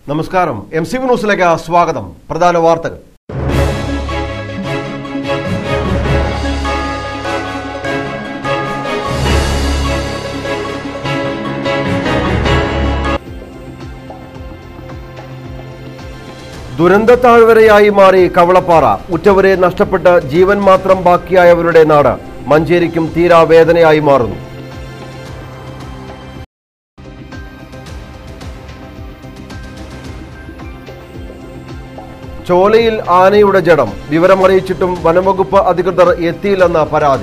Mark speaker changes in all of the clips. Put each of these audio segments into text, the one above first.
Speaker 1: നമസ്കാരം M C B ന്യൂസിലേക്ക് സ്വാഗതം പ്രധാന വാർത്തകൾ ദുരന്ത താഴ്വരയായി മാറി കവളപ്പാറ ഉറ്റവരെ നഷ്ടപ്പെട്ട് ജീവൻ മാത്രം ബാക്കിയായവരുടെ നാട് മഞ്ചേരിക്കും തീരാ വേദനയായി മാറുന്നു ചോലയിൽ ആനയുടെ ജഡം വിവരമറിയിച്ചിട്ടും വനംവകുപ്പ് അധികൃതർ എത്തിയില്ലെന്ന പരാതി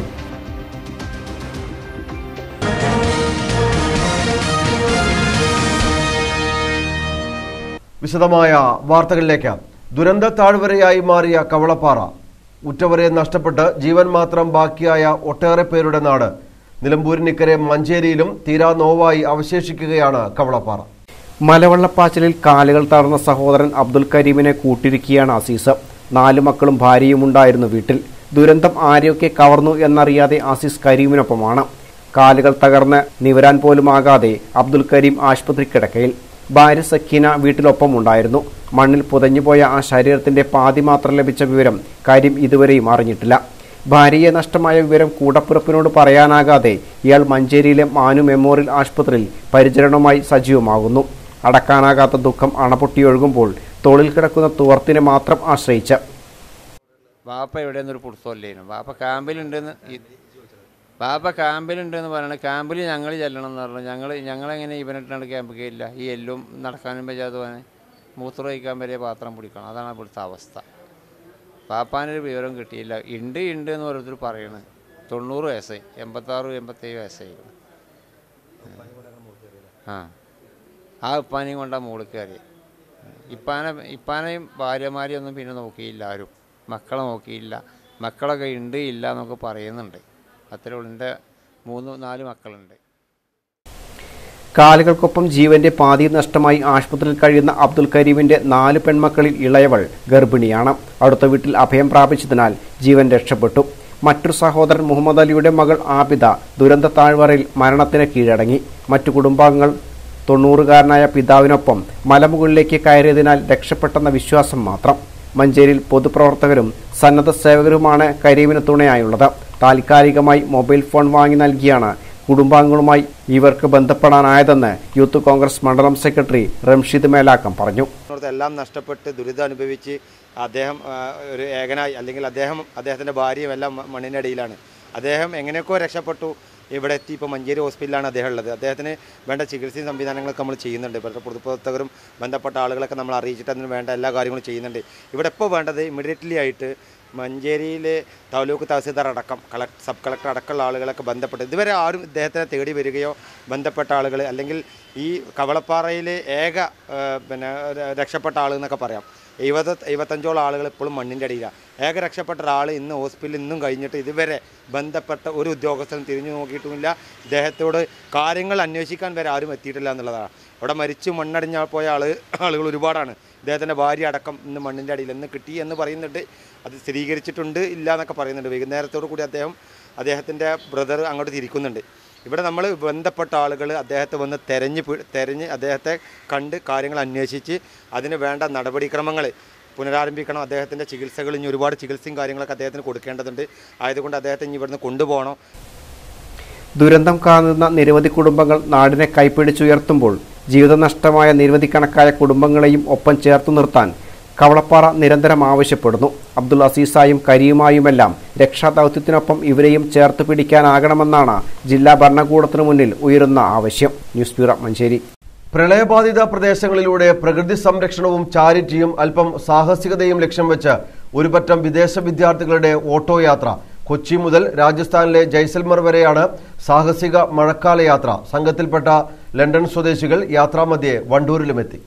Speaker 1: വിശദമായ വാർത്തകളിലേക്ക് ദുരന്ത താഴ്വരയായി മാറിയ കവളപ്പാറ ഉറ്റവരെ നഷ്ടപ്പെട്ട് ജീവൻ മാത്രം ബാക്കിയായ ഒട്ടേറെ പേരുടെ നാട് നിലമ്പൂരിനിക്കരെ മഞ്ചേരിയിലും തീരാ നോവായി അവശേഷിക്കുകയാണ് കവളപ്പാറ
Speaker 2: മലവെള്ളപ്പാച്ചിലിൽ കാലുകൾ തളർന്ന സഹോദരൻ അബ്ദുൽ കരീമിനെ കൂട്ടിരിക്കുകയാണ് അസീസ് നാലു മക്കളും ഭാര്യയും ഉണ്ടായിരുന്നു വീട്ടിൽ ദുരന്തം ആരെയൊക്കെ കവർന്നു എന്നറിയാതെ അസീസ് കരീമിനൊപ്പമാണ് കാലുകൾ തകർന്ന് നിവരാൻ പോലുമാകാതെ അബ്ദുൽ കരീം ആശുപത്രി കിടക്കയിൽ ഭാര്യ സക്കീന വീട്ടിലൊപ്പം ഉണ്ടായിരുന്നു മണ്ണിൽ പുതഞ്ഞുപോയ ആ ശരീരത്തിന്റെ പാതി മാത്രം ലഭിച്ച വിവരം കരീം ഇതുവരെയും അറിഞ്ഞിട്ടില്ല ഭാര്യയെ നഷ്ടമായ വിവരം കൂടപ്പിറപ്പിനോട് പറയാനാകാതെ ഇയാൾ മഞ്ചേരിയിലെ മാനു മെമ്മോറിയൽ ആശുപത്രിയിൽ പരിചരണവുമായി സജീവമാകുന്നു അടക്കാനാകാത്ത ദുഃഖം അണപൊട്ടിയൊഴുകുമ്പോൾ തോളിൽ കിടക്കുന്ന തുവർത്തിനെ മാത്രം ആശ്രയിച്ച്
Speaker 3: വാപ്പ എവിടെയെന്നൊരു പുടുത്തമില്ലേനു വാപ്പ ക്യാമ്പിലുണ്ടെന്ന് ഈ- വാപ്പ ക്യാമ്പിലുണ്ടെന്ന് പറയണത് ക്യാമ്പിൽ ഞങ്ങൾ ചെല്ലണം എന്ന് പറഞ്ഞു ഞങ്ങൾ ഞങ്ങളെങ്ങനെ ഇവനിട്ടാണ് ക്യാമ്പിൽ ഇല്ല ഈ എല്ലും നടക്കാനും പറ്റാതെ പോകാൻ മൂത്രം ഒഴിക്കാൻ വരെ പാത്രം പിടിക്കണം അതാണ് ഇവിടുത്തെ അവസ്ഥ പാപ്പാനൊരു വിവരം കിട്ടിയില്ല ഉണ്ട് ഉണ്ട് എന്ന് ഓരോരുത്തർ പറയണത് തൊണ്ണൂറ് വയസ്സായി എൺപത്താറ് എൺപത്തേഴ് വയസ്സായി ആ ആ ഉപ്പാനെയും കൊണ്ടാണ് മുകളിൽ കയറി ഇപ്പാനെ ഇപ്പാനെയും ഭാര്യമാരെയും ഒന്നും പിന്നെ നോക്കിയില്ല ആരും മക്കളെ നോക്കിയില്ല മക്കളൊക്കെ ഉണ്ട് ഇല്ല എന്നൊക്കെ പറയുന്നുണ്ട് അത്രേ ഉള്ളൂ എൻ്റെ മൂന്ന് നാല് മക്കളുണ്ട്
Speaker 2: കാലുകൾക്കൊപ്പം ജീവന്റെ പാതി നഷ്ടമായി ആശുപത്രിയിൽ കഴിയുന്ന അബ്ദുൽ കരീമിന്റെ നാല് പെൺമക്കളിൽ ഇളയവൾ ഗർഭിണിയാണ് അടുത്ത വീട്ടിൽ അഭയം പ്രാപിച്ചതിനാൽ ജീവൻ രക്ഷപ്പെട്ടു മറ്റൊരു സഹോദരൻ മുഹമ്മദ് അലിയുടെ മകൾ ആബിദ ദുരന്ത താഴ്വരയിൽ മരണത്തിന് കീഴടങ്ങി മറ്റു കുടുംബാംഗങ്ങൾ തൊണ്ണൂറുകാരനായ പിതാവിനൊപ്പം മലമുകളിലേക്ക് കയറിയതിനാൽ രക്ഷപ്പെട്ടെന്ന വിശ്വാസം മാത്രം മഞ്ചേരിയിൽ പൊതുപ്രവർത്തകരും സന്നദ്ധ സേവകരുമാണ് കരീമിന് തുണയായുള്ളത് താൽക്കാലികമായി മൊബൈൽ ഫോൺ വാങ്ങി നൽകിയാണ് കുടുംബാംഗങ്ങളുമായി ഇവർക്ക് ബന്ധപ്പെടാനായതെന്ന് യൂത്ത് കോൺഗ്രസ് മണ്ഡലം സെക്രട്ടറി റംഷീദ് മേലാക്കം പറഞ്ഞു
Speaker 4: ഇവിടുത്തെ എല്ലാം നഷ്ടപ്പെട്ട് ദുരിതം അനുഭവിച്ച് അദ്ദേഹം ആ, ഒരു ഏകനായി അല്ലെങ്കിൽ അദ്ദേഹം അദ്ദേഹത്തിൻ്റെ ഭാര്യയും എല്ലാം മ- മണ്ണിൻ്റെ അടിയിലാണ് അദ്ദേഹം എങ്ങനെയൊക്കെയോ രക്ഷപ്പെട്ടു ഇവിടെ എത്തി ഇപ്പോൾ മഞ്ചേരി ഹോസ്പിറ്റലിലാണ് അദ്ദേഹം ഉള്ളത് അദ്ദേഹത്തിന് വേണ്ട ചികിത്സയും സംവിധാനങ്ങളൊക്കെ നമ്മൾ ചെയ്യുന്നുണ്ട് ഇവിടുത്തെ പൊതുപ്രവർത്തകരും ബന്ധപ്പെട്ട ആളുകളൊക്കെ നമ്മൾ അറിയിച്ചിട്ട് അതിന് വേണ്ട എല്ലാ കാര്യങ്ങളും ചെയ്യുന്നുണ്ട് ഇവിടെ ഇപ്പോൾ വേണ്ടത് ഇമ്മീഡിയറ്റ്ലി ആയിട്ട് മഞ്ചേരിയിലെ താലൂക്ക് തഹസീൽദാർ അടക്കം കളക്ട് സബ് കളക്ടർ അടക്കമുള്ള ആളുകളൊക്കെ ബന്ധപ്പെട്ട് ഇതുവരെ ആരും ഇദ്ദേഹത്തിനെ തേടി വരികയോ ബന്ധപ്പെട്ട ആളുകൾ അല്ലെങ്കിൽ ഈ കവളപ്പാറയിലെ ഏക ആ, പിന്നെ ര- രക്ഷപ്പെട്ട ആൾ എന്നൊക്കെ പറയാം എഴുപത് എഴുപത്തഞ്ചോളം ആളുകൾ ഇപ്പോഴും മണ്ണിൻ്റെ അടിയിലാണ് ഏക രക്ഷപ്പെട്ട ഒരാൾ ഇന്ന് ഹോസ്പിറ്റലിൽ ഇന്നും കഴിഞ്ഞിട്ട് ഇതുവരെ ബന്ധപ്പെട്ട ഒരു ഉദ്യോഗസ്ഥനും തിരിഞ്ഞു നോക്കിയിട്ടുമില്ല ഇദ്ദേഹത്തോട് കാര്യങ്ങൾ അന്വേഷിക്കാൻ വരെ ആരും എത്തിയിട്ടില്ല എന്നുള്ളതാണ് അവിടെ മരിച്ചു മണ്ണടിഞ്ഞ പോയ ആൾ ആളുകൾ ഒരുപാടാണ് ഇദ്ദേഹത്തിൻ്റെ ഭാര്യ അടക്കം ഇന്ന് മണ്ണിൻ്റെ അടിയിൽ ഇന്ന് കിട്ടി എന്ന് പറയുന്നുണ്ട് അത് സ്ഥിരീകരിച്ചിട്ടുണ്ട് ഇല്ല എന്നൊക്കെ പറയുന്നുണ്ട് വൈകുന്നേരത്തോടു കൂടി അദ്ദേഹം അദ്ദേഹത്തിൻ്റെ ബ്രദർ അങ്ങോട്ട് തിരിക്കുന്നുണ്ട് ഇവിടെ നമ്മൾ ബന്ധപ്പെട്ട ആളുകൾ അദ്ദേഹത്തെ വന്ന് തെരഞ്ഞ് പി- തെരഞ്ഞ് അദ്ദേഹത്തെ കണ്ട് കാര്യങ്ങൾ അന്വേഷിച്ച് അതിന് വേണ്ട നടപടിക്രമങ്ങൾ പുനരാരംഭിക്കണം അദ്ദേഹത്തിൻ്റെ ചികിത്സകൾ ഇനി ഒരുപാട് ചികിത്സയും കാര്യങ്ങളൊക്കെ അദ്ദേഹത്തിന് കൊടുക്കേണ്ടതുണ്ട് ആയതുകൊണ്ട് അദ്ദേഹത്തെ ഇനി ഇവിടുന്ന് കൊണ്ടുപോകണം
Speaker 2: ദുരന്തം കാണുന്ന നിരവധി കുടുംബങ്ങൾ നാടിനെ കൈപ്പിടിച്ചുയർത്തുമ്പോൾ ജീവിതം നഷ്ടമായ നിരവധി കണക്കായ കുടുംബങ്ങളെയും ഒപ്പം ചേർത്തു നിർത്താൻ കവളപ്പാറ നിരന്തരം ആവശ്യപ്പെടുന്നു അബ്ദുൽ അസീസായും കരീമായുമെല്ലാം രക്ഷാദൗത്യത്തിനൊപ്പം ഇവരെയും ചേർത്ത് പിടിക്കാനാകണമെന്നാണ് ജില്ലാ ഭരണകൂടത്തിനു മുന്നിൽ ഉയരുന്ന ആവശ്യം ന്യൂസ് ബ്യൂറോ മഞ്ചേരി
Speaker 1: പ്രളയബാധിത പ്രദേശങ്ങളിലൂടെ പ്രകൃതി സംരക്ഷണവും ചാരിറ്റിയും അല്പം സാഹസികതയും ലക്ഷ്യം വെച്ച് ഒരുപറ്റം വിദേശ വിദ്യാർത്ഥികളുടെ ഓട്ടോ യാത്ര കൊച്ചി മുതൽ രാജസ്ഥാനിലെ ജയ്സൽമർ വരെയാണ് സാഹസിക മഴക്കാല യാത്ര സംഘത്തിൽപ്പെട്ട ലണ്ടൻ സ്വദേശികൾ യാത്രാമധ്യേ വണ്ടൂരിലുമെത്തി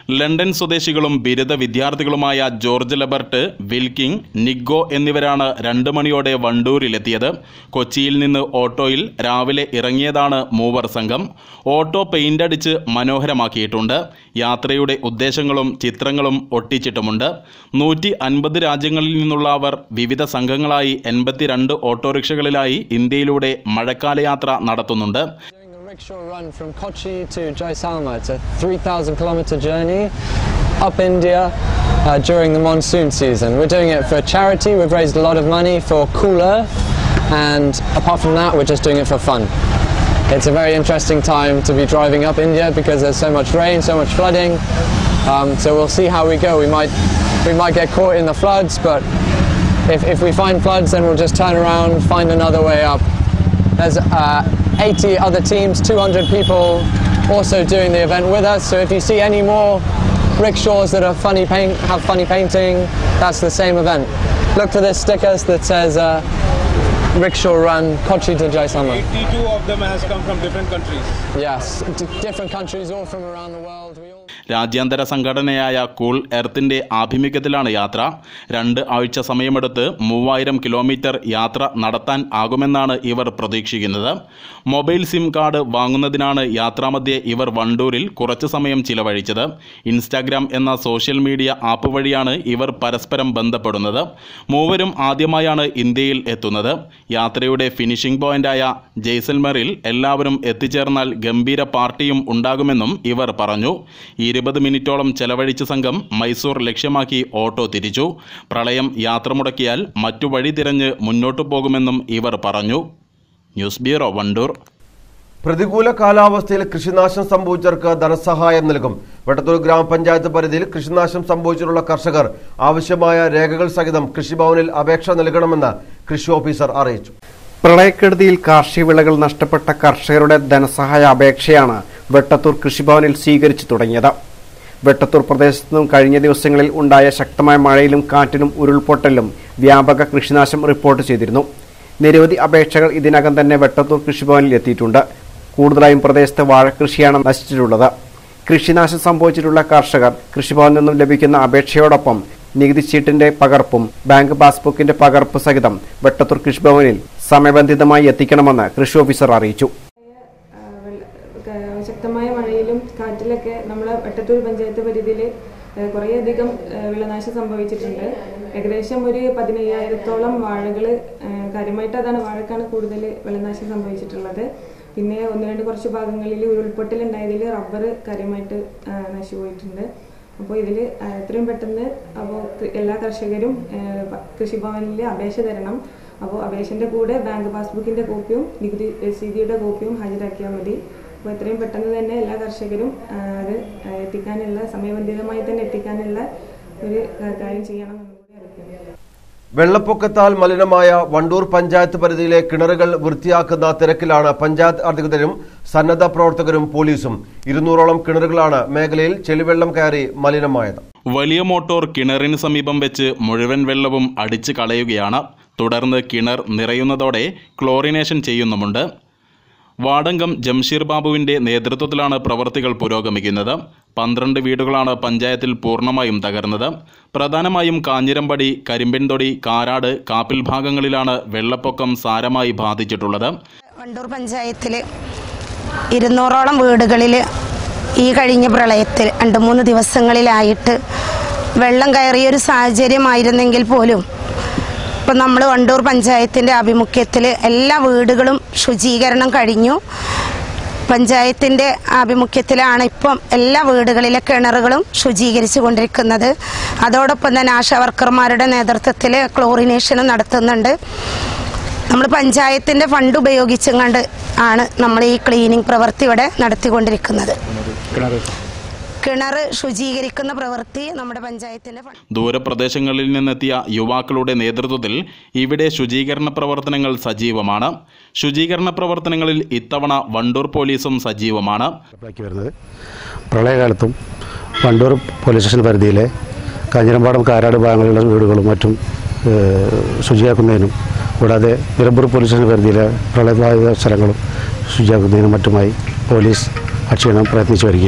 Speaker 5: ലണ്ടൻ സ്വദേശികളും ബിരുദ വിദ്യാർത്ഥികളുമായ ജോർജ് ലബർട്ട് വിൽക്കിംഗ് നിഗോ എന്നിവരാണ് രണ്ട് മണിയോടെ വണ്ടൂരിലെത്തിയത് കൊച്ചിയിൽ നിന്ന് ഓട്ടോയിൽ രാവിലെ ഇറങ്ങിയതാണ് മൂവർ സംഘം ഓട്ടോ പെയിന്റ് അടിച്ച് മനോഹരമാക്കിയിട്ടുണ്ട് യാത്രയുടെ ഉദ്ദേശങ്ങളും ചിത്രങ്ങളും ഒട്ടിച്ചിട്ടുമുണ്ട് നൂറ്റി അൻപത് രാജ്യങ്ങളിൽ നിന്നുള്ള അവർ വിവിധ സംഘങ്ങളായി എൺപത്തിരണ്ട് ഓട്ടോറിക്ഷകളിലായി ഇന്ത്യയിലൂടെ മഴക്കാല യാത്ര നടത്തുന്നുണ്ട്
Speaker 6: Doing a rickshaw run from Kochi to Jaisalmer. It's a 3,000 kilometer journey up India uh, during the monsoon season. We're doing it for charity. We've raised a lot of money for Cool Earth, and apart from that, we're just doing it for fun. It's a very interesting time to be driving up India because there's so much rain, so much flooding. Um, so we'll see how we go. We might we might get caught in the floods, but if, if we find floods, then we'll just turn around, find another way up. There's uh, 80 other teams, 200 people also doing the event with us. So if you see any more rickshaws that are funny paint, have funny painting, that's the same event. Look for this sticker that says uh, rickshaw run Kochi to Jaisalmer.
Speaker 7: 82 of them has come from different countries.
Speaker 6: Yes, d- different countries all from around the world. We all
Speaker 5: രാജ്യാന്തര സംഘടനയായ cool എർത്തിന്റെ ആഭിമുഖ്യത്തിലാണ് യാത്ര രണ്ട് ആഴ്ച സമയമെടുത്ത് മൂവായിരം kilometre യാത്ര നടത്താൻ ആകുമെന്നാണ് ഇവർ പ്രതീക്ഷിക്കുന്നത് മൊബൈൽ സിം കാർഡ് വാങ്ങുന്നതിനാണ് യാത്രാമധ്യേ ഇവർ വണ്ടൂരിൽ കുറച്ചു സമയം ചിലവഴിച്ചത് ഇൻസ്റ്റാഗ്രാം എന്ന സോഷ്യൽ മീഡിയ ആപ്പ് വഴിയാണ് ഇവർ പരസ്പരം ബന്ധപ്പെടുന്നത് മൂവരും ആദ്യമായാണ് ഇന്ത്യയിൽ എത്തുന്നത് യാത്രയുടെ ഫിനിഷിംഗ് പോയിന്റായ ജയ്സൽമറിൽ എല്ലാവരും എത്തിച്ചേർന്നാൽ ഗംഭീര പാർട്ടിയും ഉണ്ടാകുമെന്നും ഇവർ പറഞ്ഞു ഇരുപത് മിനിറ്റോളം ചെലവഴിച്ച സംഘം മൈസൂർ ലക്ഷ്യമാക്കി ഓട്ടോ തിരിച്ചു പ്രളയം യാത്ര മുടക്കിയാൽ മറ്റു വഴി തിരഞ്ഞ് മുന്നോട്ടു പോകുമെന്നും ഇവർ പറഞ്ഞു ന്യൂസ് ബ്യൂറോ വണ്ടൂർ
Speaker 1: പ്രതികൂല കാലാവസ്ഥയിൽ കൃഷിനാശം സംഭവിച്ചവർക്ക് ധനസഹായം നൽകും വെട്ടത്തൂർ ഗ്രാമപഞ്ചായത്ത് പരിധിയിൽ കൃഷിനാശം സംഭവിച്ചിട്ടുള്ള കർഷകർ ആവശ്യമായ രേഖകൾ സഹിതം കൃഷിഭവനിൽ അപേക്ഷ നൽകണമെന്ന് കൃഷി ഓഫീസർ അറിയിച്ചു
Speaker 2: പ്രളയക്കെടുതിയിൽ കാർഷിക വിളകൾ നഷ്ടപ്പെട്ട കർഷകരുടെ ധനസഹായ അപേക്ഷയാണ് വെട്ടത്തൂർ കൃഷിഭവനിൽ സ്വീകരിച്ചു തുടങ്ങിയത് വെട്ടത്തൂർ പ്രദേശത്തു നിന്നും കഴിഞ്ഞ ദിവസങ്ങളിൽ ഉണ്ടായ ശക്തമായ മഴയിലും കാറ്റിലും ഉരുൾപൊട്ടലിലും വ്യാപക കൃഷിനാശം റിപ്പോർട്ട് ചെയ്തിരുന്നു നിരവധി അപേക്ഷകൾ ഇതിനകം തന്നെ വെട്ടത്തൂർ കൃഷിഭവനിൽ എത്തിയിട്ടുണ്ട് കൂടുതലായും പ്രദേശത്ത് വാഴകൃഷിയാണ് നശിച്ചിട്ടുള്ളത് കൃഷിനാശം സംഭവിച്ചിട്ടുള്ള കർഷകർ കൃഷിഭവനിൽ നിന്നും ലഭിക്കുന്ന അപേക്ഷയോടൊപ്പം നികുതി ചീട്ടിന്റെ പകർപ്പും ബാങ്ക് പാസ്ബുക്കിന്റെ പകർപ്പ് സഹിതം വെട്ടത്തൂർ കൃഷിഭവനിൽ സമയബന്ധിതമായി എത്തിക്കണമെന്ന് കൃഷി ഓഫീസർ അറിയിച്ചു
Speaker 8: ആ, വെള്ള- ക- ശക്തമായ മഴയിലും കാറ്റിലൊക്കെ നമ്മളെ വെട്ടത്തൂർ പഞ്ചായത്ത് പരിധിയിൽ കുറേയധികം ആ, വിളനാശം സംഭവിച്ചിട്ടുണ്ട് ഏകദേശം ഒരു പതിനയ്യായിരത്തോളം വാഴകൾ കാര്യമായിട്ട് അതാണ് വാഴക്കാണ് കൂടുതൽ വിളനാശം സംഭവിച്ചിട്ടുള്ളത് പിന്നെ ഒന്ന് രണ്ട് കുറച്ച് ഭാഗങ്ങളിൽ ഉരുൾപൊട്ടൽ ഉണ്ടായതിൽ റബ്ബർ കാര്യമായിട്ട് ആ, നശിച്ചുപോയിട്ടുണ്ട് അപ്പോൾ ഇതിൽ എത്രയും പെട്ടെന്ന് അപ്പോൾ എല്ലാ കർഷകരും ആ, പ- കൃഷിഭവനിൽ അപേക്ഷ തരണം അപ്പോൾ അപേക്ഷൻ്റെ കൂടെ ബാങ്ക് പാസ്ബുക്കിൻ്റെ കോപ്പിയും നികുതി രസീതിയുടെ കോപ്പിയും ഹാജരാക്കിയാൽ മതി അപ്പോൾ എത്രയും പെട്ടെന്ന് തന്നെ എല്ലാ കർഷകരും ആ, അത് ആ, എത്തിക്കാനുള്ള സമയബന്ധിതമായി തന്നെ എത്തിക്കാനുള്ള ഒരു ആ, കാര്യം ചെയ്യണമെന്നും കൂടി അറിയിക്കുന്നു
Speaker 1: വെള്ളപ്പൊക്കത്താൽ മലിനമായ വണ്ടൂർ പഞ്ചായത്ത് പരിധിയിലെ കിണറുകൾ വൃത്തിയാക്കുന്ന തിരക്കിലാണ് പഞ്ചായത്ത് അധികൃതരും സന്നദ്ധ പ്രവർത്തകരും പോലീസും ഇരുന്നൂറോളം കിണറുകളാണ് മേഖലയിൽ ചെളിവെള്ളം കയറി മലിനമായത്
Speaker 5: വലിയ മോട്ടോർ കിണറിന് സമീപം വെച്ച് മുഴുവൻ വെള്ളവും അടിച്ചു കളയുകയാണ് തുടർന്ന് കിണർ നിറയുന്നതോടെ ക്ലോറിനേഷൻ ചെയ്യുന്നുമുണ്ട് വാടങ്കം ജംഷീർ ബാബുവിന്റെ നേതൃത്വത്തിലാണ് പ്രവർത്തികൾ പുരോഗമിക്കുന്നത് പന്ത്രണ്ട് വീടുകളാണ് പഞ്ചായത്തിൽ പൂർണ്ണമായും തകർന്നത് പ്രധാനമായും കാഞ്ഞിരമ്പടി കരിമ്പിൻതൊടി കാരാട് കാപ്പിൽ ഭാഗങ്ങളിലാണ് വെള്ളപ്പൊക്കം സാരമായി ബാധിച്ചിട്ടുള്ളത്
Speaker 9: വണ്ടൂർ പഞ്ചായത്തിൽ ഇരുന്നൂറോളം വീടുകളിൽ ഈ കഴിഞ്ഞ പ്രളയത്തിൽ രണ്ട് മൂന്ന് ദിവസങ്ങളിലായിട്ട് വെള്ളം കയറിയൊരു സാഹചര്യമായിരുന്നെങ്കിൽ പോലും ഇപ്പം നമ്മൾ വണ്ടൂർ പഞ്ചായത്തിൻ്റെ ആഭിമുഖ്യത്തിൽ എല്ലാ വീടുകളും ശുചീകരണം കഴിഞ്ഞു പഞ്ചായത്തിൻ്റെ ആഭിമുഖ്യത്തിലാണ് ഇപ്പം എല്ലാ വീടുകളിലെ കിണറുകളും ശുചീകരിച്ചു കൊണ്ടിരിക്കുന്നത് അതോടൊപ്പം തന്നെ ആശാ വർക്കർമാരുടെ നേതൃത്വത്തിൽ ക്ലോറിനേഷനും നടത്തുന്നുണ്ട് നമ്മൾ പഞ്ചായത്തിൻ്റെ ഫണ്ട് ഉപയോഗിച്ചും കണ്ട് ആണ് നമ്മൾ ഈ ക്ലീനിങ് പ്രവൃത്തി ഇവിടെ നടത്തിക്കൊണ്ടിരിക്കുന്നത് കിണർ ശുചീകരിക്കുന്ന പ്രവൃത്തി നമ്മുടെ പഞ്ചായത്തിൻ്റെ ഫണ്ട്
Speaker 5: ദൂരപ്രദേശങ്ങളിൽ നിന്നെത്തിയ യുവാക്കളുടെ നേതൃത്വത്തിൽ ഇവിടെ ശുചീകരണ പ്രവർത്തനങ്ങൾ സജീവമാണ് ശുചീകരണ പ്രവർത്തനങ്ങളിൽ ഇത്തവണ വണ്ടൂർ പോലീസും സജീവമാണ്
Speaker 10: നടപ്പിലാക്കി വരുന്നത് പ്രളയകാലത്തും വണ്ടൂർ പോലീസ് സ്റ്റേഷൻ പരിധിയിലെ കാഞ്ഞിരമ്പാടം കാരാട് ഭാഗങ്ങളിലുള്ള വീടുകളും മറ്റും ഏഹ്, ശുചിയാക്കുന്നതിനും കൂടാതെ നിലമ്പൂർ പോലീസ് സ്റ്റേഷൻ പരിധിയിലെ പ്രളയബാധിത സ്ഥലങ്ങളും ശുചിയാക്കുന്നതിനും മറ്റുമായി പോലീസ് അക്ഷീണം പ്രയത്നിച്ചു വരികയാണ്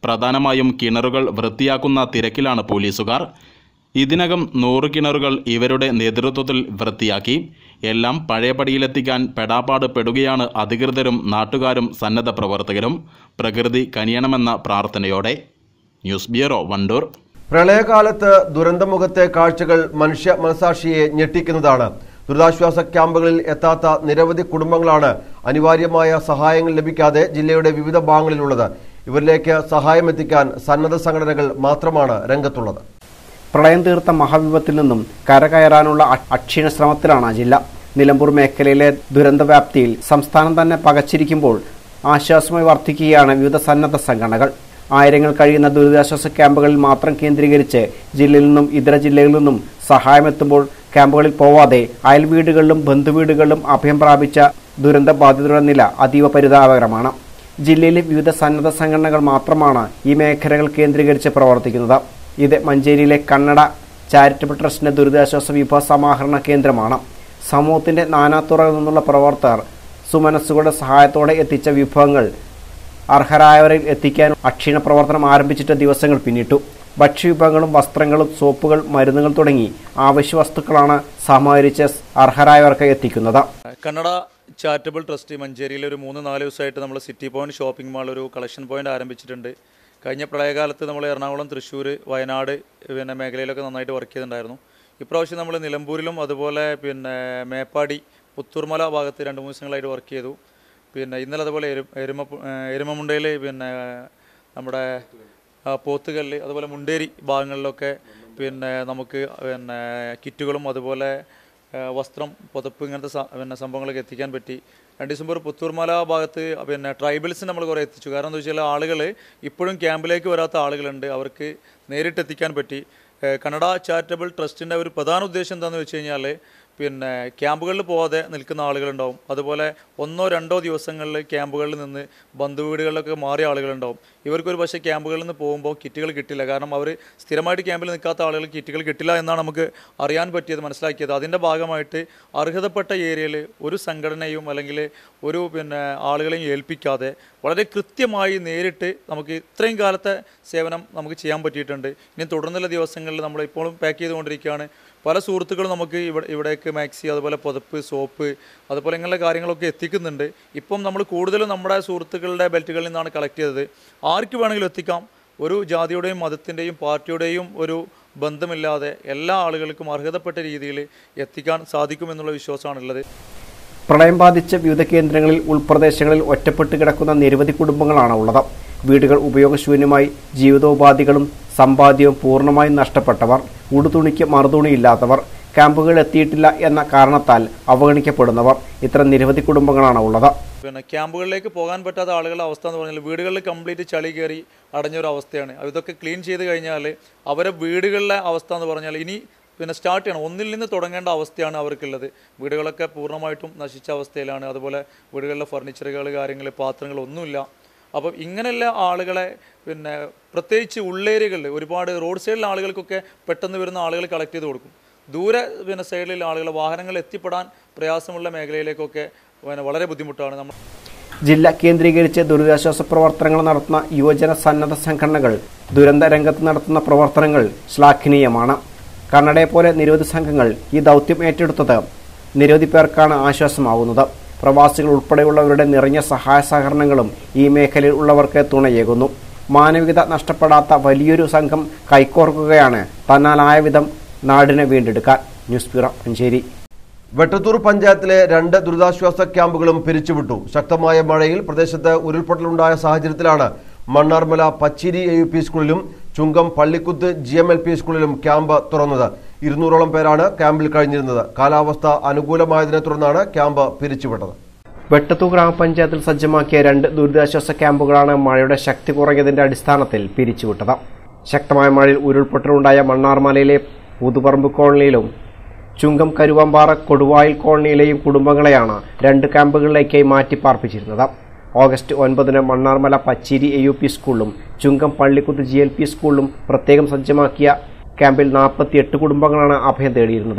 Speaker 5: പ്രധാനമായും കിണറുകൾ വൃത്തിയാക്കുന്ന തിരക്കിലാണ് പോലീസുകാർ ഇതിനകം നൂറ് കിണറുകൾ ഇവരുടെ നേതൃത്വത്തിൽ വൃത്തിയാക്കി എല്ലാം പഴയപടിയിലെത്തിക്കാൻ പെടാപ്പാട് പെടുകയാണ് അധികൃതരും നാട്ടുകാരും സന്നദ്ധ പ്രവർത്തകരും പ്രകൃതി കനിയണമെന്ന പ്രാർത്ഥനയോടെ ന്യൂസ് ബ്യൂറോ വണ്ടൂർ
Speaker 1: പ്രളയകാലത്ത് ദുരന്തമുഖത്തെ കാഴ്ചകൾ മനുഷ്യ മനസാക്ഷിയെ ഞെട്ടിക്കുന്നതാണ് ദുരിതാശ്വാസ ക്യാമ്പുകളിൽ എത്താത്ത നിരവധി കുടുംബങ്ങളാണ് അനിവാര്യമായ സഹായങ്ങൾ ലഭിക്കാതെ ജില്ലയുടെ വിവിധ ഭാഗങ്ങളിലുള്ളത് ഇവരിലേക്ക് സഹായം എത്തിക്കാൻ സന്നദ്ധ സംഘടനകൾ മാത്രമാണ് രംഗത്തുള്ളത്
Speaker 2: പ്രളയം തീർത്ത മഹാവിപത്തിൽ നിന്നും കരകയറാനുള്ള അ- അക്ഷീണ ശ്രമത്തിലാണ് ജില്ല നിലമ്പൂർ മേഖലയിലെ ദുരന്തവ്യാപ്തിയിൽ സംസ്ഥാനം തന്നെ പകച്ചിരിക്കുമ്പോൾ ആശ്വാസമായി വർദ്ധിക്കുകയാണ് വിവിധ സന്നദ്ധ സംഘടനകൾ ആയിരങ്ങൾ കഴിയുന്ന ദുരിതാശ്വാസ ക്യാമ്പുകളിൽ മാത്രം കേന്ദ്രീകരിച്ച് ജില്ലയിൽ നിന്നും ഇതര ജില്ലകളിൽ നിന്നും സഹായമെത്തുമ്പോൾ ക്യാമ്പുകളിൽ പോവാതെ അയൽവീടുകളിലും ബന്ധുവീടുകളിലും അഭയം പ്രാപിച്ച ദുരന്ത ബാധിതരുടെ നില അതീവ പരിതാപകരമാണ് ജില്ലയിലെ വിവിധ സന്നദ്ധ സംഘടനകൾ മാത്രമാണ് ഈ മേഖലകൾ കേന്ദ്രീകരിച്ച് പ്രവർത്തിക്കുന്നത് ഇത് മഞ്ചേരിയിലെ കന്നഡ ചാരിറ്റബിൾ ട്രസ്റ്റിന്റെ ദുരിതാശ്വാസ വിഭവ സമാഹരണ കേന്ദ്രമാണ് സമൂഹത്തിന്റെ നാനാതുറകളിൽ നിന്നുള്ള പ്രവർത്തകർ സുമനസ്സുകളുടെ സഹായത്തോടെ എത്തിച്ച വിഭവങ്ങൾ അർഹരായവരിൽ എത്തിക്കാൻ അക്ഷീണ പ്രവർത്തനം ആരംഭിച്ചിട്ട് ദിവസങ്ങൾ പിന്നിട്ടു ഭക്ഷ്യവിഭവങ്ങളും വസ്ത്രങ്ങളും സോപ്പുകൾ മരുന്നുകൾ തുടങ്ങി ആവശ്യ വസ്തുക്കളാണ് സമാഹരിച്ച് അർഹരായവർക്ക് എത്തിക്കുന്നത്
Speaker 11: കന്നഡ ചാരിറ്റബിൾ ട്രസ്റ്റ് മഞ്ചേരിയിൽ ഒരു മൂന്ന് നാല് ദിവസമായിട്ട് നമ്മൾ സിറ്റി പോയിന്റ് ഷോപ്പിംഗ് മാൾ ഒരു കളക്ഷൻ പോയിന്റ് ആരംഭിച്ചിട്ടുണ്ട് കഴിഞ്ഞ പ്രളയകാലത്ത് നമ്മൾ എറണാകുളം തൃശ്ശൂർ വയനാട് പിന്നെ മേഖലയിലൊക്കെ നന്നായിട്ട് വർക്ക് ചെയ്തിട്ടുണ്ടായിരുന്നു ഇപ്രാവശ്യം നമ്മൾ നിലമ്പൂരിലും അതുപോലെ പിന്നെ മേപ്പാടി പുത്തൂർമല ഭാഗത്ത് രണ്ട് മൂന്ന് ദിവസങ്ങളായിട്ട് വർക്ക് ചെയ്തു പിന്നെ ഇന്നലെ അതുപോലെ എരു എരുമ എരുമമുണ്ടയിൽ പിന്നെ നമ്മുടെ ആ, പോത്തുകല്ല് അതുപോലെ മുണ്ടേരി ഭാഗങ്ങളിലൊക്കെ പിന്നെ നമുക്ക് പിന്നെ കിറ്റുകളും അതുപോലെ ആ, വസ്ത്രം പുതപ്പ് ഇങ്ങനത്തെ സ- പിന്നെ സംഭവങ്ങളൊക്കെ എത്തിക്കാൻ പറ്റി രണ്ട് ഡിസംബർ പുത്തൂർമല ഭാഗത്ത് പിന്നെ ട്രൈബൽസ് നമ്മൾ കുറേ എത്തിച്ചു കാരണം എന്താ വെച്ചാൽ ആളുകൾ ഇപ്പോഴും ക്യാമ്പിലേക്ക് വരാത്ത ആളുകളുണ്ട് അവർക്ക് നേരിട്ട് എത്തിക്കാൻ പറ്റി ഏഹ് കന്നഡ ചാരിറ്റബിൾ ട്രസ്റ്റിൻ്റെ ഒരു പ്രധാന ഉദ്ദേശം എന്താണെന്ന് വെച്ച് കഴിഞ്ഞാൽ പിന്നെ ക്യാമ്പുകളിൽ പോകാതെ നിൽക്കുന്ന ആളുകളുണ്ടാവും അതുപോലെ ഒന്നോ രണ്ടോ ദിവസങ്ങളിൽ ക്യാമ്പുകളിൽ നിന്ന് ബന്ധുവീടുകളിലൊക്കെ മാറിയ ആളുകളുണ്ടാവും ഇവർക്കൊരു പക്ഷേ ക്യാമ്പുകളിൽ നിന്ന് പോകുമ്പോൾ കിറ്റുകൾ കിട്ടില്ല കാരണം അവർ സ്ഥിരമായിട്ട് ക്യാമ്പിൽ നിൽക്കാത്ത ആളുകൾ കിറ്റുകൾ കിട്ടില്ല എന്നാണ് നമുക്ക് അറിയാൻ പറ്റിയത് മനസ്സിലാക്കിയത് അതിൻ്റെ ഭാഗമായിട്ട് അർഹതപ്പെട്ട ഏരിയയിൽ ഒരു സംഘടനയും അല്ലെങ്കിൽ ഒരു പിന്നെ ആളുകളെയും ഏൽപ്പിക്കാതെ വളരെ കൃത്യമായി നേരിട്ട് നമുക്ക് ഇത്രയും കാലത്തെ സേവനം നമുക്ക് ചെയ്യാൻ പറ്റിയിട്ടുണ്ട് ഇനി തുടർന്നുള്ള ദിവസങ്ങളിൽ നമ്മൾ ഇപ്പോഴും പാക്ക് ചെയ്തുകൊണ്ടിരിക്കുകയാണ് പല സുഹൃത്തുക്കളും നമുക്ക് ഇവിടെ ഇവിടേക്ക് മാക്സി അതുപോലെ പുതപ്പ് സോപ്പ് അതുപോലെ ഇങ്ങനെയുള്ള കാര്യങ്ങളൊക്കെ എത്തിക്കുന്നുണ്ട് ഇപ്പം നമ്മൾ കൂടുതലും നമ്മുടെ സുഹൃത്തുക്കളുടെ ബെൽറ്റുകളിൽ നിന്നാണ് കളക്ട് ചെയ്തത് ആർക്ക് വേണമെങ്കിലും എത്തിക്കാം ഒരു ജാതിയുടെയും മതത്തിൻ്റെയും പാർട്ടിയുടെയും ഒരു ബന്ധമില്ലാതെ എല്ലാ ആളുകൾക്കും അർഹതപ്പെട്ട രീതിയിൽ എത്തിക്കാൻ സാധിക്കുമെന്നുള്ള വിശ്വാസമാണുള്ളത്
Speaker 2: പ്രളയം ബാധിച്ച വിവിധ കേന്ദ്രങ്ങളിൽ ഉൾപ്രദേശങ്ങളിൽ ഒറ്റപ്പെട്ട് കിടക്കുന്ന നിരവധി കുടുംബങ്ങളാണ് ഉള്ളത് വീടുകൾ ഉപയോഗശൂന്യമായി ജീവിതോപാധികളും സമ്പാദ്യവും പൂർണ്ണമായും നഷ്ടപ്പെട്ടവർ ഉടുതുണിക്ക് മറുതുണിയില്ലാത്തവർ ക്യാമ്പുകൾ എത്തിയിട്ടില്ല എന്ന കാരണത്താൽ അവഗണിക്കപ്പെടുന്നവർ ഇത്തരം നിരവധി കുടുംബങ്ങളാണ് ഉള്ളത്
Speaker 11: പിന്നെ ക്യാമ്പുകളിലേക്ക് പോകാൻ പറ്റാത്ത ആളുകളുടെ അവസ്ഥ എന്ന് പറഞ്ഞാൽ വീടുകളിൽ കംപ്ലീറ്റ് ചളി കയറി അടഞ്ഞ ഒരു അവസ്ഥയാണ് ഇതൊക്കെ ക്ലീൻ ചെയ്ത് കഴിഞ്ഞാൽ അവരെ വീടുകളിലെ അവസ്ഥ എന്ന് പറഞ്ഞാൽ ഇനി പിന്നെ സ്റ്റാർട്ട് ചെയ്യണം ഒന്നിൽ നിന്ന് തുടങ്ങേണ്ട അവസ്ഥയാണ് അവർക്കുള്ളത് വീടുകളൊക്കെ പൂർണ്ണമായിട്ടും നശിച്ച അവസ്ഥയിലാണ് അതുപോലെ വീടുകളിലെ ഫർണിച്ചറുകൾ കാര്യങ്ങൾ പാത്രങ്ങൾ ഒന്നുമില്ല അപ്പം ഇങ്ങനെയുള്ള ആളുകളെ പിന്നെ പ്രത്യേകിച്ച് ഉള്ളേരിയകളിൽ ഒരുപാട് റോഡ് സൈഡിലെ ആളുകൾക്കൊക്കെ പെട്ടെന്ന് വരുന്ന ആളുകൾ കളക്ട് ചെയ്ത് കൊടുക്കും ദൂരെ പിന്നെ സൈഡിലുള്ള ആളുകൾ വാഹനങ്ങൾ എത്തിപ്പെടാൻ പ്രയാസമുള്ള മേഖലയിലേക്കൊക്കെ പിന്നെ വളരെ ബുദ്ധിമുട്ടാണ് നമ്മൾ
Speaker 2: ജില്ല കേന്ദ്രീകരിച്ച് ദുരിതാശ്വാസ പ്രവർത്തനങ്ങൾ നടത്തുന്ന യുവജന സന്നദ്ധ സംഘടനകൾ ദുരന്ത രംഗത്ത് നടത്തുന്ന പ്രവർത്തനങ്ങൾ ശ്ലാഘനീയമാണ് കണ്ണടയെ പോലെ നിരവധി സംഘങ്ങൾ ഈ ദൗത്യം ഏറ്റെടുത്തത് നിരവധി പേർക്കാണ് ആശ്വാസമാവുന്നത് പ്രവാസികൾ ഉൾപ്പെടെയുള്ളവരുടെ നിറഞ്ഞ സഹായ സഹകരണങ്ങളും ഈ മേഖലയിൽ ഉള്ളവർക്ക് തുണയേകുന്നു മാനവികത നഷ്ടപ്പെടാത്ത വലിയൊരു സംഘം കൈക്കോർക്കുകയാണ് തന്നാലായ വിധം നാടിനെ വീണ്ടെടുക്കാൻ ന്യൂസ് ബ്യൂറോ മഞ്ചേരി
Speaker 1: വെട്ടത്തൂർ പഞ്ചായത്തിലെ രണ്ട് ദുരിതാശ്വാസ ക്യാമ്പുകളും പിരിച്ചുവിട്ടു ശക്തമായ മഴയിൽ പ്രദേശത്ത് ഉരുൾപൊട്ടലുണ്ടായ സാഹചര്യത്തിലാണ് Mannarmala Pachiri A U P സ്കൂളിലും Chungam Pallikkuth G M L P സ്കൂളിലും ക്യാമ്പ് തുറന്നത് ഇരുന്നൂറോളം പേരാണ് ക്യാമ്പിൽ കഴിഞ്ഞിരുന്നത് കാലാവസ്ഥ അനുകൂലമായതിനെ തുടർന്നാണ് ക്യാമ്പ് പിരിച്ചുവിട്ടത്
Speaker 2: വെട്ടത്തൂർ ഗ്രാമപഞ്ചായത്തിൽ സജ്ജമാക്കിയ രണ്ട് ദുരിതാശ്വാസ ക്യാമ്പുകളാണ് മഴയുടെ ശക്തി കുറഞ്ഞതിന്റെ അടിസ്ഥാനത്തിൽ പിരിച്ചുവിട്ടത് ശക്തമായ മഴയിൽ ഉരുൾപൊട്ടലുണ്ടായ മണ്ണാർമലയിലെ പുതുപറമ്പ് കോളനിയിലും ചുങ്കം കരുവമ്പാറ കൊടുവായിൽ കോളനിയിലെയും കുടുംബങ്ങളെയാണ് രണ്ട് ക്യാമ്പുകളിലേക്കായി മാറ്റി പാർപ്പിച്ചിരുന്നത് ഓഗസ്റ്റ് ഒൻപതിന് Mannarmala Pacheri A U P സ്കൂളിലും Chungam Pallikkuth G L P സ്കൂളിലും പ്രത്യേകം സജ്ജമാക്കിയ ക്യാമ്പിൽ നാൽപ്പത്തിയെട്ട് കുടുംബങ്ങളാണ് അഭയം തേടിയിരുന്നത്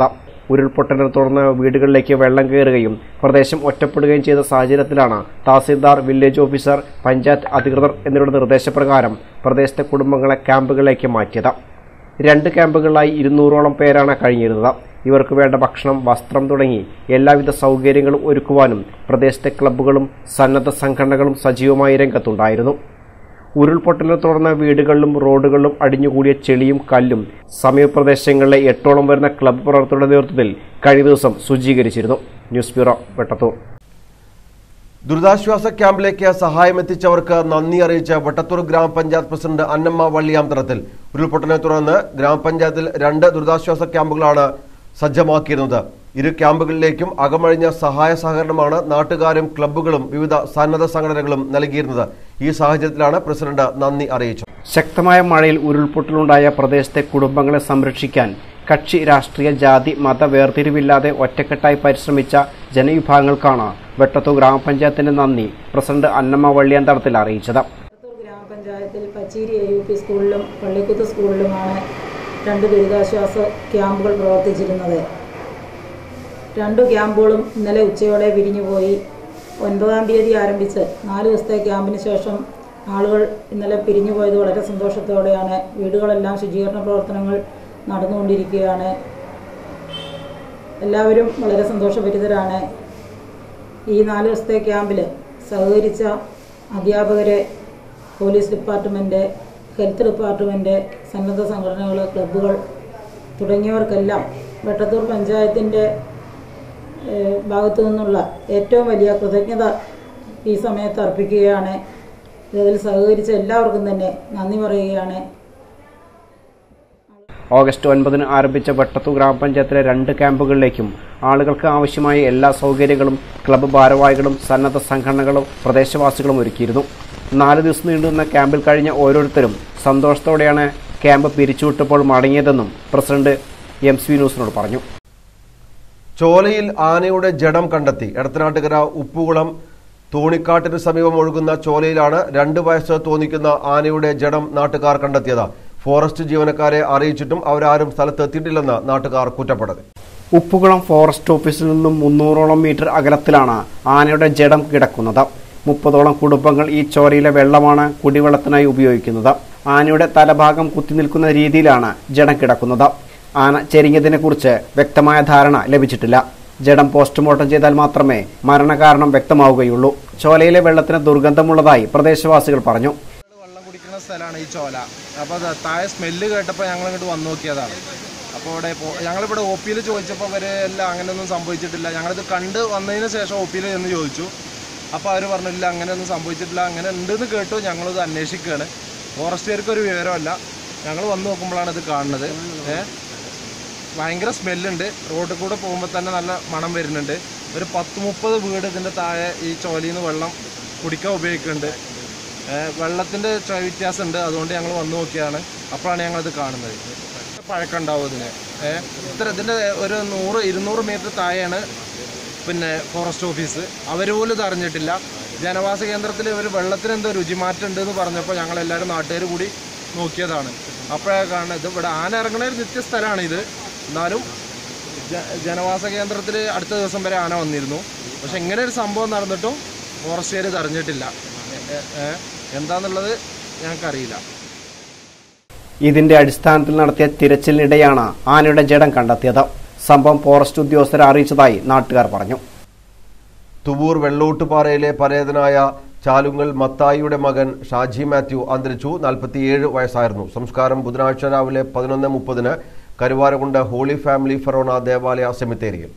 Speaker 2: ഉരുൾപൊട്ടലിനെ തുടർന്ന് വീടുകളിലേക്ക് വെള്ളം കയറുകയും പ്രദേശം ഒറ്റപ്പെടുകയും ചെയ്ത സാഹചര്യത്തിലാണ് തഹസീൽദാർ വില്ലേജ് ഓഫീസർ പഞ്ചായത്ത് അധികൃതർ എന്നിവരുടെ നിർദ്ദേശപ്രകാരം പ്രദേശത്തെ കുടുംബങ്ങളെ ക്യാമ്പുകളിലേക്ക് മാറ്റിയത് രണ്ട് ക്യാമ്പുകളിലായി ഇരുന്നൂറോളം പേരാണ് കഴിഞ്ഞിരുന്നത് ഇവർക്ക് വേണ്ട ഭക്ഷണം വസ്ത്രം തുടങ്ങി എല്ലാവിധ സൗകര്യങ്ങളും ഒരുക്കുവാനും പ്രദേശത്തെ ക്ലബ്ബുകളും സന്നദ്ധ സംഘടനകളും സജീവമായി രംഗത്തുണ്ടായിരുന്നു ഉരുൾപൊട്ടലിനെ തുടർന്ന് വീടുകളിലും റോഡുകളിലും അടിഞ്ഞുകൂടിയ ചെളിയും കല്ലും സമീപപ്രദേശങ്ങളിലെ എട്ടോളം വരുന്ന ക്ലബ്ബ് പ്രവർത്തകരുടെ നേതൃത്വത്തിൽ കഴിഞ്ഞ ദിവസം ശുചീകരിച്ചിരുന്നു ന്യൂസ് ബ്യൂറോ വെട്ടത്തൂർ
Speaker 1: ദുരിതാശ്വാസ ക്യാമ്പിലേക്ക് സഹായം എത്തിച്ചവർക്ക് നന്ദി അറിയിച്ച വട്ടത്തൂർ ഗ്രാമപഞ്ചായത്ത് പ്രസിഡന്റ് അന്നമ്മ വള്ളിയാംതറത്തിൽ ഉരുൾപൊട്ടലിനെ തുടർന്ന് ഗ്രാമപഞ്ചായത്തിൽ രണ്ട് ദുരിതാശ്വാസ ക്യാമ്പുകളാണ് സജ്ജമാക്കിയിരുന്നത് ഇരു ക്യാമ്പുകളിലേക്കും അകമഴിഞ്ഞ സഹായ സഹകരണമാണ് നാട്ടുകാരും ക്ലബ്ബുകളും വിവിധ സന്നദ്ധ സംഘടനകളും നൽകിയിരുന്നത് ഈ സാഹചര്യത്തിലാണ് പ്രസിഡന്റ് നന്ദി അറിയിച്ചത്
Speaker 2: ശക്തമായ മഴയിൽ ഉരുൾപൊട്ടലുണ്ടായ പ്രദേശത്തെ കുടുംബങ്ങളെ സംരക്ഷിക്കാൻ കക്ഷി രാഷ്ട്രീയ ജാതി മത വേർതിരിവില്ലാതെ ഒറ്റക്കെട്ടായി പരിശ്രമിച്ച ജനവിഭാഗങ്ങൾക്കാണ് വെട്ടത്തൂർ ഗ്രാമപഞ്ചായത്തിന്റെ നന്ദി പ്രസിഡന്റ് അന്നമ്മ വള്ളിയാന്തടത്തിൽ അറിയിച്ചത്
Speaker 12: ഗ്രാമപഞ്ചായത്തിൽ പച്ചേരി എ യു പി സ്കൂളിലും പള്ളിക്കുത്ത് സ്കൂളിലുമാണ് രണ്ട് ദുരിതാശ്വാസ ക്യാമ്പുകൾ പ്രവർത്തിച്ചിരുന്നത് രണ്ടു ക്യാമ്പുകളും ഇന്നലെ ഉച്ചയോടെ പിരിഞ്ഞുപോയി ഒൻപതാം തീയതി ആരംഭിച്ച് നാല് ദിവസത്തെ ക്യാമ്പിന് ശേഷം ആളുകൾ ഇന്നലെ പിരിഞ്ഞു പോയത് വളരെ സന്തോഷത്തോടെയാണ് വീടുകളെല്ലാം ശുചീകരണ പ്രവർത്തനങ്ങൾ നടന്നുകൊണ്ടിരിക്കുകയാണ് എല്ലാവരും വളരെ സന്തോഷഭരിതരാണ് ഈ നാല് ദിവസത്തെ ക്യാമ്പിൽ സഹകരിച്ച അധ്യാപകരെ പോലീസ് ഡിപ്പാർട്ട്മെൻറ്റ് ഹെൽത്ത് ഡിപ്പാർട്ട്മെൻറ്റ് സന്നദ്ധ സംഘടനകൾ ക്ലബ്ബുകൾ തുടങ്ങിയവർക്കെല്ലാം വെട്ടത്തൂർ പഞ്ചായത്തിൻ്റെ ഏഹ്, ഭാഗത്തു നിന്നുള്ള ഏറ്റവും വലിയ കൃതജ്ഞത ഈ സമയത്ത് അർപ്പിക്കുകയാണ് ഇതിൽ സഹകരിച്ച എല്ലാവർക്കും തന്നെ നന്ദി പറയുകയാണ്
Speaker 2: ഓഗസ്റ്റ് ഒൻപതിന് ആരംഭിച്ച വെട്ടത്തു ഗ്രാമപഞ്ചായത്തിലെ രണ്ട് ക്യാമ്പുകളിലേക്കും ആളുകൾക്ക് ആവശ്യമായ എല്ലാ സൗകര്യങ്ങളും ക്ലബ്ബ് ഭാരവാഹികളും സന്നദ്ധ സംഘടനകളും പ്രദേശവാസികളും ഒരുക്കിയിരുന്നു നാല് ദിവസം നീണ്ടുനിന്ന ക്യാമ്പിൽ കഴിഞ്ഞ ഓരോരുത്തരും സന്തോഷത്തോടെയാണ് ക്യാമ്പ് പിരിച്ചുവിട്ടപ്പോൾ മടങ്ങിയതെന്നും പ്രസിഡന്റ് എം സി ന്യൂസിനോട് പറഞ്ഞു
Speaker 1: ചോലയിൽ ആനയുടെ ജഡം കണ്ടെത്തി എടത്തനാട്ടുകര ഉപ്പുകുളം തോണിക്കാട്ടിന് സമീപം ഒഴുകുന്ന ചോലയിലാണ് രണ്ട് വയസ്സ് തോന്നിക്കുന്ന ആനയുടെ ജഡം നാട്ടുകാർ കണ്ടെത്തിയത് ഫോറസ്റ്റ് ജീവനക്കാരെ അറിയിച്ചിട്ടും അവരാരും സ്ഥലത്തെത്തിയിട്ടില്ലെന്ന് നാട്ടുകാർ കുറ്റപ്പെടുത്തി
Speaker 2: ഉപ്പുകുളം ഫോറസ്റ്റ് ഓഫീസിൽ നിന്നും മുന്നൂറോളം മീറ്റർ അകലത്തിലാണ് ആനയുടെ ജഡം കിടക്കുന്നത് മുപ്പതോളം കുടുംബങ്ങൾ ഈ ചോരയിലെ വെള്ളമാണ് കുടിവെള്ളത്തിനായി ഉപയോഗിക്കുന്നത് ആനയുടെ തലഭാഗം കുത്തി നിൽക്കുന്ന രീതിയിലാണ് ജഡം കിടക്കുന്നത് ആന ചെരിഞ്ഞതിനെക്കുറിച്ച് വ്യക്തമായ ധാരണ ലഭിച്ചിട്ടില്ല ജഡം പോസ്റ്റ്മോർട്ടം ചെയ്താൽ മാത്രമേ മരണകാരണം വ്യക്തമാവുകയുള്ളൂ ചോലയിലെ വെള്ളത്തിന് ദുർഗന്ധമുള്ളതായി പ്രദേശവാസികൾ പറഞ്ഞു
Speaker 13: കുടിക്കുന്ന സ്ഥലമാണ് ഈ ചോല അപ്പോൾ അത് താഴെ സ്മെല്ല് കേട്ടപ്പോൾ ഞങ്ങൾ ഇങ്ങോട്ട് വന്നു നോക്കിയതാണ് അപ്പോൾ ഇവിടെ പോ- ഞങ്ങളിവിടെ ഒ പിയിൽ ചോദിച്ചപ്പോൾ അവർ എല്ലാം അങ്ങനെയൊന്നും സംഭവിച്ചിട്ടില്ല ഞങ്ങളിത് കണ്ട് വന്നതിന് ശേഷം ഒ പിയിൽ എന്ന് ചോദിച്ചു അപ്പോൾ അവർ പറഞ്ഞില്ല അങ്ങനെയൊന്നും സംഭവിച്ചിട്ടില്ല അങ്ങനെ ഉണ്ടെന്ന് കേട്ടു ഞങ്ങളിത് അന്വേഷിക്കുകയാണ് ഫോറസ്റ്റുകാർക്ക് ഒരു വിവരമല്ല ഞങ്ങൾ വന്ന് നോക്കുമ്പോഴാണ് ഇത് കാണുന്നത് ഏ ഭയങ്കര സ്മെല്ലുണ്ട് റോഡിൽ കൂടെ പോകുമ്പോൾ തന്നെ നല്ല മണം വരുന്നുണ്ട് ഒരു പത്ത് മുപ്പത് വീട് ഇതിൻ്റെ താഴെ ഈ ചോലയിൽ നിന്ന് വെള്ളം കുടിക്കാൻ ഉപയോഗിക്കുന്നുണ്ട് ഏഹ് വെള്ളത്തിൻ്റെ ചൊയ വ്യത്യാസമുണ്ട് അതുകൊണ്ട് ഞങ്ങൾ വന്നു നോക്കിയാണ് അപ്പോഴാണ് ഞങ്ങളിത് കാണുന്നത് പഴക്കം ഉണ്ടാവും ഇതിന് ഏഹ് ഇത്ര ഇതിൻ്റെ ഒരു നൂറ് ഇരുന്നൂറ് മീറ്റർ താഴെയാണ് പിന്നെ ഫോറസ്റ്റ് ഓഫീസ് അവർ പോലും ഇത് അറിഞ്ഞിട്ടില്ല ജനവാസ കേന്ദ്രത്തിൽ ഇവർ വെള്ളത്തിന് എന്തോ രുചിമാറ്റം ഉണ്ട് എന്ന് പറഞ്ഞപ്പോൾ ഞങ്ങൾ എല്ലാവരും നാട്ടുകാർ കൂടി നോക്കിയതാണ് അപ്പോഴാണ് കാണുന്നത് ഇത് ഇവിടെ ആന ഇറങ്ങുന്ന ഒരു നിത്യ സ്ഥലമാണ് ഇത് എന്നാലും ജ- ജനവാസ കേന്ദ്രത്തിൽ അടുത്ത ദിവസം വരെ ആന വന്നിരുന്നു പക്ഷെ ഇങ്ങനെ ഒരു സംഭവം നടന്നിട്ടും ഫോറസ്റ്റുകാർ ഇത് അറിഞ്ഞിട്ടില്ല എ- എ- ഏ, എന്താന്നുള്ളത് ഞങ്ങൾക്കറിയില്ല
Speaker 2: ഇതിന്റെ അടിസ്ഥാനത്തിൽ നടത്തിയ തിരച്ചിലിനിടെയാണ് ആനയുടെ ജഡം കണ്ടെത്തിയത് സംഭവം ഫോറസ്റ്റ് ഉദ്യോഗസ്ഥരെ അറിയിച്ചതായി നാട്ടുകാർ പറഞ്ഞു
Speaker 1: തുവൂർ വെള്ളോട്ടുപാറയിലെ പരേതനായ ചാലുങ്ങൽ മത്തായിയുടെ മകൻ ഷാജി മാത്യു അന്തരിച്ചു നാൽപ്പത്തിയേഴ് വയസ്സായിരുന്നു സംസ്കാരം ബുധനാഴ്ച രാവിലെ പതിനൊന്ന് മുപ്പതിന് കരുവാരകുണ്ട് ഹോളി ഫാമിലി ഫെറോണ ദേവാലയ സെമിത്തേരിയിൽ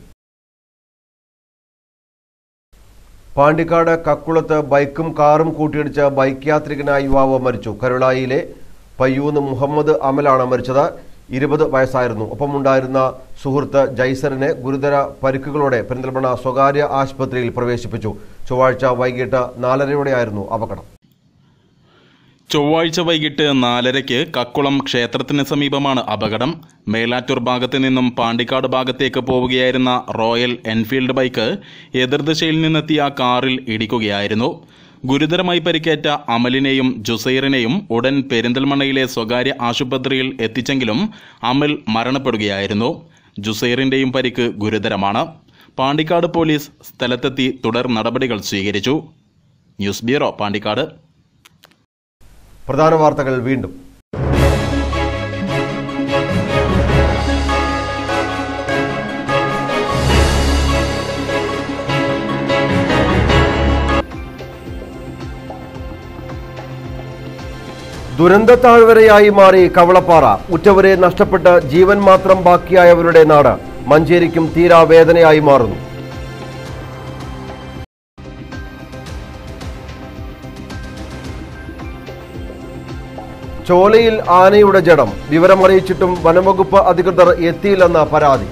Speaker 1: പാണ്ടിക്കാട് കക്കുളത്ത് ബൈക്കും കാറും കൂട്ടിയിടിച്ച് ബൈക്ക് യാത്രികനായ യുവാവ് മരിച്ചു കരുളായിയിലെ പയ്യൂന്ന് മുഹമ്മദ് അമലാണ് മരിച്ചത് ഇരുപത് വയസ്സായിരുന്നു ഒപ്പമുണ്ടായിരുന്ന സുഹൃത്ത് ജൈസറിനെ ഗുരുതര പരിക്കുകളോടെ പെരിന്തൽമണ്ണ സ്വകാര്യ ആശുപത്രിയിൽ പ്രവേശിപ്പിച്ചു ചൊവ്വാഴ്ച വൈകിട്ട് നാലരയോടെയായിരുന്നു അപകടം
Speaker 5: ചൊവ്വാഴ്ച വൈകിട്ട് നാലരയ്ക്ക് കക്കുളം ക്ഷേത്രത്തിന് സമീപമാണ് അപകടം മേലാറ്റൂർ ഭാഗത്ത് നിന്നും പാണ്ടിക്കാട് ഭാഗത്തേക്ക് പോവുകയായിരുന്ന റോയൽ എൻഫീൽഡ് ബൈക്ക് എതിർദിശയിൽ നിന്നെത്തിയ കാറിൽ ഇടിക്കുകയായിരുന്നു ഗുരുതരമായി പരിക്കേറ്റ അമലിനെയും ജുസൈറിനെയും ഉടൻ പെരിന്തൽമണ്ണയിലെ സ്വകാര്യ ആശുപത്രിയിൽ എത്തിച്ചെങ്കിലും അമൽ മരണപ്പെടുകയായിരുന്നു ജുസൈറിന്റെയും പരിക്ക് ഗുരുതരമാണ് പാണ്ടിക്കാട് പോലീസ് സ്ഥലത്തെത്തി തുടർ നടപടികൾ സ്വീകരിച്ചു ന്യൂസ് ബ്യൂറോ പാണ്ടിക്കാട്
Speaker 1: പ്രധാന വാർത്തകൾ വീണ്ടും ദുരന്ത താഴ്വരയായി മാറി കവളപ്പാറ ഉറ്റവരെ നഷ്ടപ്പെട്ട് ജീവൻ മാത്രം ബാക്കിയായവരുടെ നാട് മഞ്ചേരിക്കും തീരാവേദനയായി മാറുന്നു ചോലയിൽ ആനയുടെ ജഡം വിവരമറിയിച്ചിട്ടും വനംവകുപ്പ് അധികൃതർ എത്തിയില്ലെന്ന പരാതി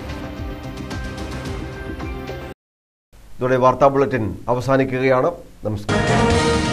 Speaker 1: ഇതോടെ വാർത്താ ബുള്ളറ്റിൻ അവസാനിക്കുകയാണ് നമസ്കാരം